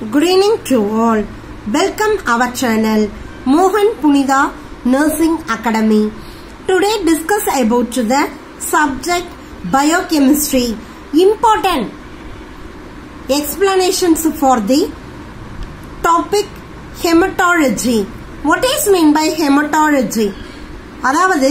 Good evening to all. Welcome our channel Mohan Punida Nursing Academy. Today discuss about the subject biochemistry. Important explanations for the topic hematology. What is mean by hematology? அதாவது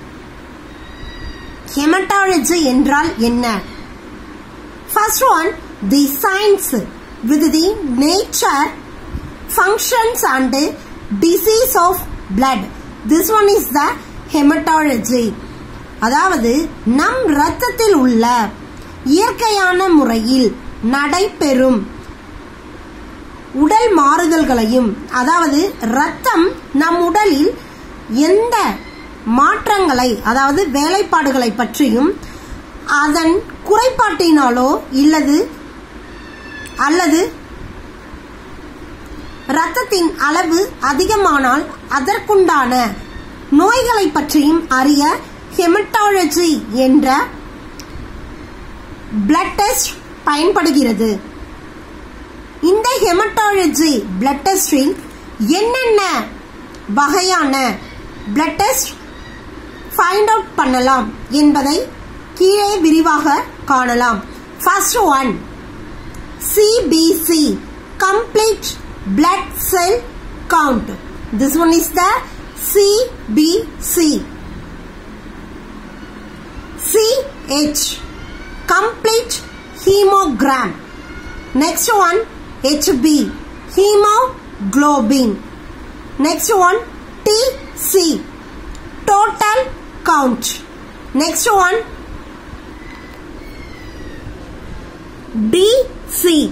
hematology என்றால் என்ன First one, the science with the nature, functions and disease of blood. This one is the hematology. அதாவது நம் இரத்தத்தில் உள்ள இயற்கையான முறையில் நடைபெறும் உடல் மாறுதல்களையும் அதாவது ரத்தம் நம் உடலில் எந்த மாற்றங்களை அதாவது வேலைப்பாடுகளை பற்றியும் அதன் குறைபாட்டினாலோ இல்லது அல்லது இரத்தத்தின் அளவு அதிகமானால் அதற்குண்டான நோய்களை பற்றியும் அறிய ஹெமட்டாலஜி என்ற பிளட் டெஸ்ட் பயன்படுகிறது இந்த ஹெமட்டாலஜி பிளட் டெஸ்டில் என்னென்ன வகையான பிளட் டெஸ்ட் ஃபைண்ட் அவுட் பண்ணலாம் என்பதை கீழே விரிவாக காணலாம் first one CBC complete blood cell count this one is the CBC CH complete haemogram next one HB haemoglobin next one TC total count. Next one DC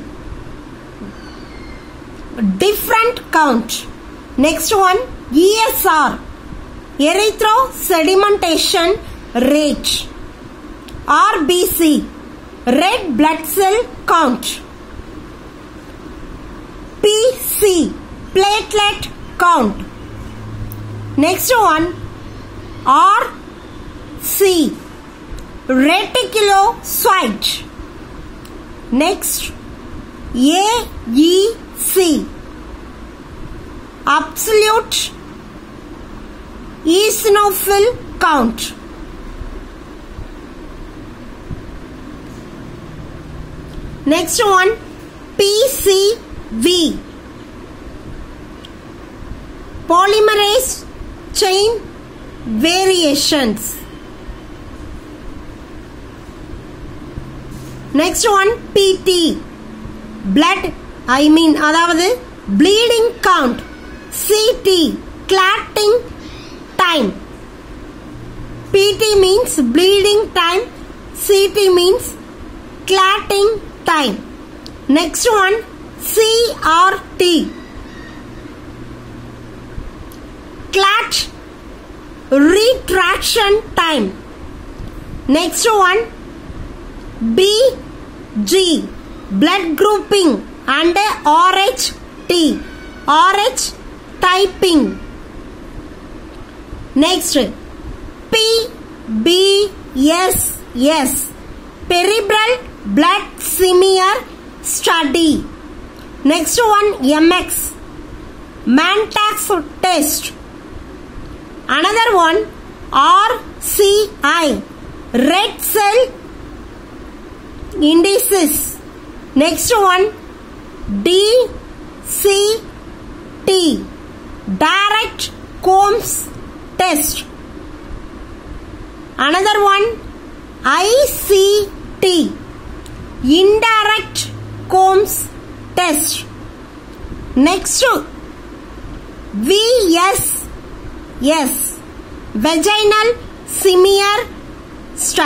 different count. Next one ESR erythro sedimentation rate. RBC red blood cell count. PC platelet count. Next one R C reticulocyte next A E C absolute eosinophil count next one PCV polymerase chain variations. Next one PT blood I mean அதாவது bleeding count CT clotting time PT means bleeding time CT means clotting time next one CRT clot retraction time. Next one BG blood grouping and RHT RH typing. Next PBSS peripheral blood smear study. Next one MX Mantax test another one RCI red cell indices next one DCT direct Combs test another one ICT indirect Combs test next VS Yes, vaginal smear study.